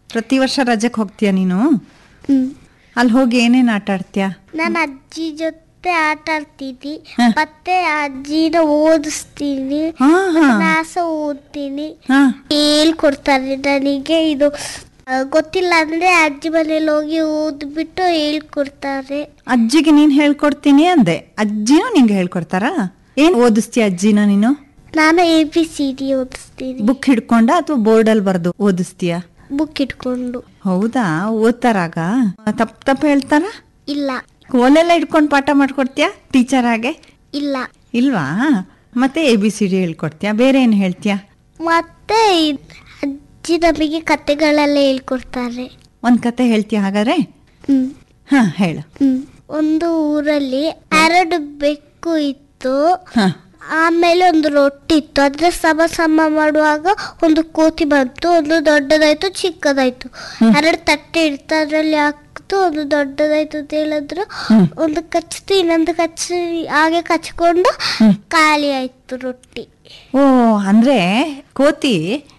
ಪ್ರತಿ ವರ್ಷ ರಜಕ್ಕೆ ಹೋಗ್ತೀಯ ನೀನು ಹ್ಮ್ ಅಲ್ಲಿ ಹೋಗಿ ಏನೇನು ಆಟ ಆಡ್ತೀಯ ನಾನು ಅಜ್ಜಿ ಜೊತೆ ಆಟ ಆಡ್ತೀನಿ ಹ. ಮತ್ತೆ ಅಜ್ಜಿನ ಓದಿಸ್ತೀನಿ ಹಾ ಹಾ ನಾಸ ಓದ್ತೀನಿ ಹಾ ಹೇಳ್ಕೊಡ್ತಾರೆ ನನಗೆ ಇದು ಆ, ಗೊತ್ತಿಲ್ಲ ಅಂದ್ರೆ ಅಜ್ಜಿ ಮನೇಲಿ ಹೋಗಿ ಓದ್ಬಿಟ್ಟು ಹೇಳ್ಕೊಡ್ತಾರೆ ಅಜ್ಜಿಗೆ ನೀನ್ ಹೇಳ್ಕೊಡ್ತೀನಿ ಅಂದೆ ಅಜ್ಜಿನೂ ನಿಂಗೆ ಹೇಳ್ಕೊಡ್ತಾರಾ ಏನ್ ಓದಿಸ್ತೀಯ ಅಜ್ಜಿನ ನೀನು ನಾನು ಎ ಬಿ ಸಿ ಡಿ ಓದಿಸ್ತೀನಿ ಬುಕ್ ಹಿಡ್ಕೊಂಡ ಅಥವಾ ಬೋರ್ಡಲ್ಲಿ ಬರ್ದು ಓದಿಸ್ತೀಯ ಬುಕ್ ಇಟ್ಕೊಂಡು ಹೌದಾ ಓದ್ತಾರಾಗ ತಪ್ಪ ತಪ್ಪ ಹೇಳ್ತಾರ ಇಲ್ಲ ಕೋಲೆಲ್ಲ ಇಟ್ಕೊಂಡು ಪಾಠ ಮಾಡ್ಕೊಡ್ತೀಯಾ ಟೀಚರ್ ಹಾಗೆ ಇಲ್ಲ ಇಲ್ವಾ ಮತ್ತೆ ಎ ಬಿ ಸಿ ಡಿ ಹೇಳ್ಕೊಡ್ತೀಯಾ ಬೇರೆ ಏನು ಹೇಳ್ತೀಯಾ ಮತ್ತೆ ಇದ್- ಅಜ್ಜಿ ನಮಗೆ ಕತೆಗಳೆಲ್ಲ ಹೇಳ್ಕೊಡ್ತಾರೆ ಒಂದ್ ಕತೆ ಹೇಳ್ತೀಯ ಹಾಗಾದ್ರೆ ಹ್ಮ್ ಹಾ ಹೇಳು ಹ್ಮ್ ಒಂದು ಊರಲ್ಲಿ ಎರಡು ಬೆಕ್ಕು ಇತ್ತು ಹಾ ಆಮೇಲೆ ಒಂದು ರೊಟ್ಟಿ ಇತ್ತು ಅದ್ರ ಸಮ ಸಮ ಮಾಡುವಾಗ ಒಂದು ಕೋತಿ ಬಂತು ಒಂದು ದೊಡ್ಡದಾಯ್ತು ಚಿಕ್ಕದಾಯ್ತು ಎರಡು ತಟ್ಟೆ ಇಡ್ತು ಅದ್ರಲ್ಲಿ ಹಾಕ್ತು ಒಂದು ದೊಡ್ಡದಾಯ್ತು ಅಂತ ಹೇಳಿದ್ರು ಹ್ಮ್. ಒಂದು ಕಚ್ಚಿತು ಇನ್ನೊಂದು ಕಚ್ಚಿ ಹಾಗೆ ಕಚ್ಕೊಂಡು ಹ್ಮ್. ಖಾಲಿ ಆಯ್ತು ರೊಟ್ಟಿ ಓ ಅಂದ್ರೆ ಕೋತಿ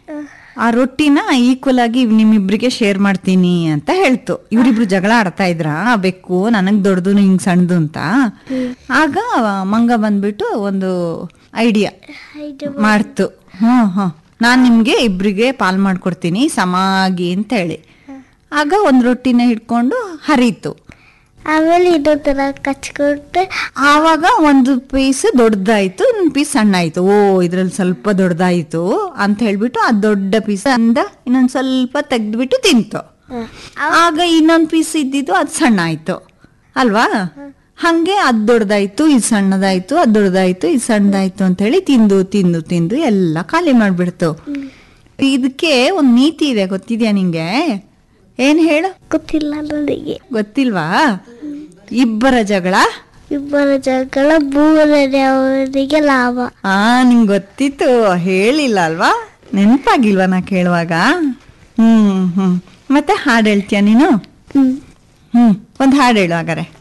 ಆ ರೊಟ್ಟಿನ ಈಕ್ವಲ್ ಆಗಿ ನಿಮ್ಮಿಬ್ರಿಗೆ ಶೇರ್ ಮಾಡ್ತೀನಿ ಅಂತ ಹೇಳ್ತು ಇವರಿಬ್ರು ಜಗಳ ಆಡ್ತಾ ಇದ್ರ ಬೆಕ್ಕು ನನಗ್ ದೊಡ್ಡದು ಹಿಂಗ್ ಸಣ್ಣದು ಅಂತ ಆಗ ಮಂಗ ಬಂದ್ಬಿಟ್ಟು ಒಂದು ಐಡಿಯಾ ಇದು ಮಾಡ್ತು ಹ್ಮ್ ಹ್ಮ್ ನಾನ್ ನಿಮ್ಗೆ ಇಬ್ರಿಗೆ ಪಾಲ್ ಮಾಡ್ಕೊಡ್ತೀನಿ ಸಮಾಗಿ ಅಂತ ಹೇಳಿ ಆಗ ಒಂದ್ ರೊಟ್ಟಿನ ಹಿಡ್ಕೊಂಡು ಹರಿತು ಆಮೇಲೆ ಇನ್ನೊಂದರ ಕಚ್ಕೊಂಡೆ ಆವಾಗ ಒಂದು ಪೀಸ್ ದೊಡ್ಡದಾಯ್ತು ಒಂದು ಪೀಸ್ ಸಣ್ಣ ಆಯ್ತು ಓ ಇದ್ರಲ್ಲಿ ಸ್ವಲ್ಪ ದೊಡ್ಡದಾಯ್ತು ಅಂತ ಹೇಳ್ಬಿಟ್ಟು ಆ ದೊಡ್ಡ ಪೀಸ್ ಅಂದ ಇನ್ನೊಂದ್ ಸ್ವಲ್ಪ ತೆಗ್ದ್ಬಿಟ್ಟು ತಿಂತು ಆಗ ಇನ್ನೊಂದ್ ಪೀಸ್ ಇದ್ದಿದ್ದು ಅದು ಸಣ್ಣ ಆಯ್ತು ಅಲ್ವಾ ಹಂಗೆ ಅದ್ ದೊಡ್ಡದಾಯ್ತು ಇದು ಸಣ್ಣದಾಯ್ತು ಅದ್ ದೊಡ್ಡದಾಯ್ತು ಇದು ಸಣ್ಣದಾಯ್ತು ಅಂತ ಹೇಳಿ ತಿಂದು ತಿಂದು ತಿಂದು ಎಲ್ಲ ಖಾಲಿ ಮಾಡ್ಬಿಡ್ತು ಇದಕ್ಕೆ ಒಂದ್ ನೀತಿ ಇದೆ ಗೊತ್ತಿದ್ಯಾ ನಿಂಗೆ ಏನ್ ಹೇಳು ಗೊತ್ತಿಲ್ಲ ನನಗೆ ಗೊತ್ತಿಲ್ವಾ ಇಬ್ಬರ ಜಗಳ ಇಬ್ಬರ ಜಗಳ ಮೂರನೇ ಅವರಿಗೆ ಲಾಭ ಆ ನಿಂಗ್ ಗೊತ್ತಿತ್ತು ಹೇಳಿಲ್ಲ ಅಲ್ವಾ ನೆನಪಾಗಿಲ್ವಾ ನಾ ಕೇಳುವಾಗ ಹ್ಮ್ ಹ್ಮ್ ಮತ್ತೆ ಹಾಡು ಹೇಳ್ತೀಯ ನೀನು ಹ್ಮ್ ಹ್ಮ್ ಒಂದ್ ಹಾಡು ಹೇಳು ಹಾಗಾರೆ